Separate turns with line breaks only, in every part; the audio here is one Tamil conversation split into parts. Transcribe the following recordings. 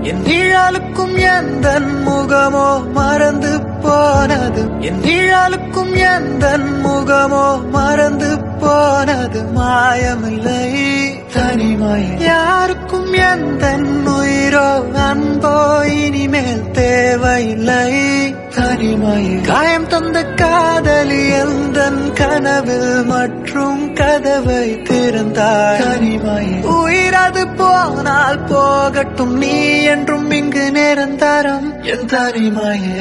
என் நிழலுக்கும் எந்த முகமோ மறந்து போனது என் நிழலுக்கும் எந்த முகமோ மறந்து போனது மாயமில்லை தனிமை யாருக்கும் எந்த உயிரோ அன்போ இனிமேல் தேவையில்லை தனிமை காயம் தந்த காதலி எந்த கனவில் மற்றும் கதவை திறந்தாய் தனிமை உயிரது போனால் போகட்டும் நீ என்றும் இங்கு நிரந்தரம் என் தனிமையே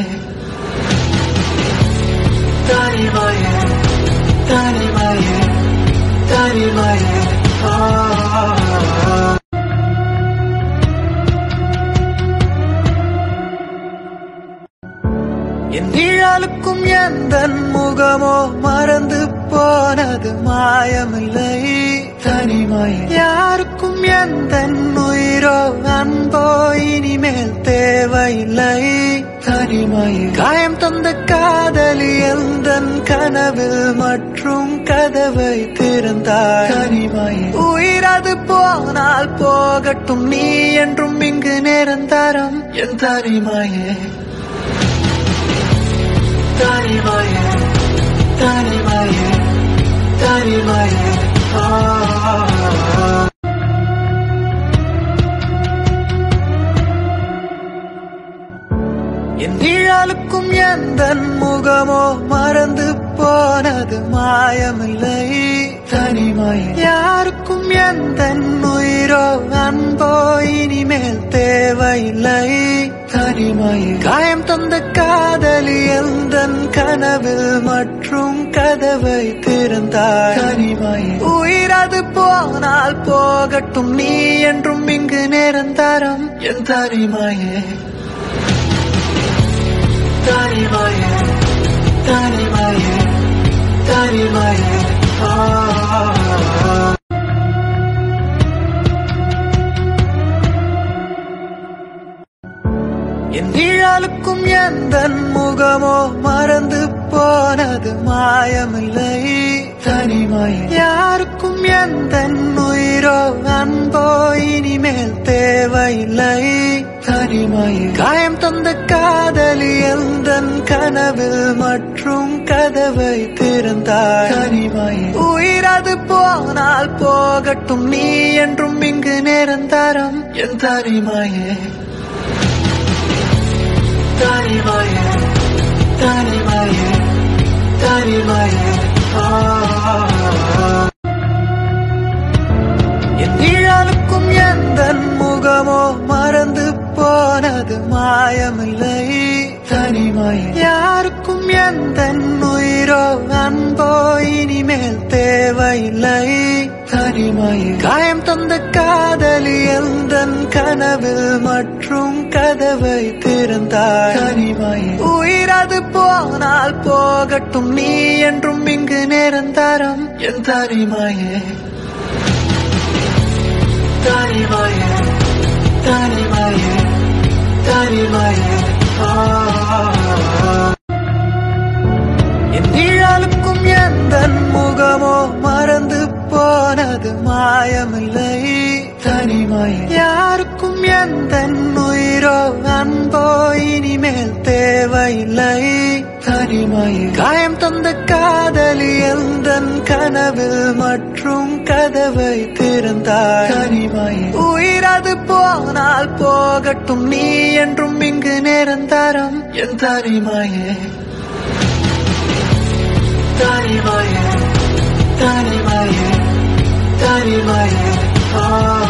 தனிமையே தனிமையே தனிமையே ஆ என் நிழலுக்கும் எந்த முகமோ மறந்து போனது மாயமில்லை தனிமை யாருக்கும் எந்த உயிரோ அன்போ இனிமேல் தேவையில்லை தனிமை காயம் தந்த காதலி எந்த கனவில் மற்றும் கதவை திறந்தாய் தனிமை உயிரது போனால் போகட்டும் நீ என்றும் இங்கு நிரந்தரம் என் தனிமையே தனிமையே தனிமையே தனிமையே ஆ என் நிழலுக்கும் எந்த முகமோ மறந்து போனது மாயமில்லை தனிமை யாருக்கும் எந்த உயிரோ அன்போ இனிமேல் தேவையில்லை தனிமை காயம் தந்த காதலி எந்த கனவில் மற்றும் கதவை திறந்தாய் தனிமை உயிரது போனால் போகட்டும் நீ என்றும் இங்கு நிரந்தரம் என் தனிமையே தனிமையே தனிமையே தனிமையே ஆ என் நிழலுக்கும் எந்த முகமோ மறந்து போனது மாயமில்லை தனிமை யாருக்கும் எந்த உயிரோ அன்போ இனிமேல் தேவையில்லை தனிமை காயம் தந்த காதலி எந்த கனவில் மற்றும் கதவை திறந்தாய் தனிமை உயிரது போனால் போகட்டும் நீ என்றும் இங்கு நிரந்தரம் என் தனிமையே தனிமையே தனிமையே தனிமையே ஆ என் நிழலுக்கும் எந்த முகமோ மறந்து போனது மாயமில்லை தனிமை யாருக்கும் எந்த உயிரோ அன்போ இனிமேல் தேவையில்லை தனிமை காயம் தந்த காதலி எந்த கனவில் மற்றும் கதவை திறந்தாய் தனிமை உயிரது போனால் போகட்டும் நீ என்றும் இங்கு நிரந்தரம் என் தனிமையே தனிமையே தனிமையே தனிமையே ஆ என் நிழலுக்கும் எந்த முகமோ மறந்து போனது மாயமில்லை தனிமை யாருக்கும் எந்த உயிரோ அன்போ இனிமேல் தேவையில்லை தனிமை காயம் தந்த காதலி எந்த கனவில் மற்றும் கதவை திறந்தாய் தனிமை உயிரது போனால் போகட்டும் நீ என்றும் இங்கு நிரந்தரம் என் தனிமையே தனிமையே தனிமையே தனிமையே ஆ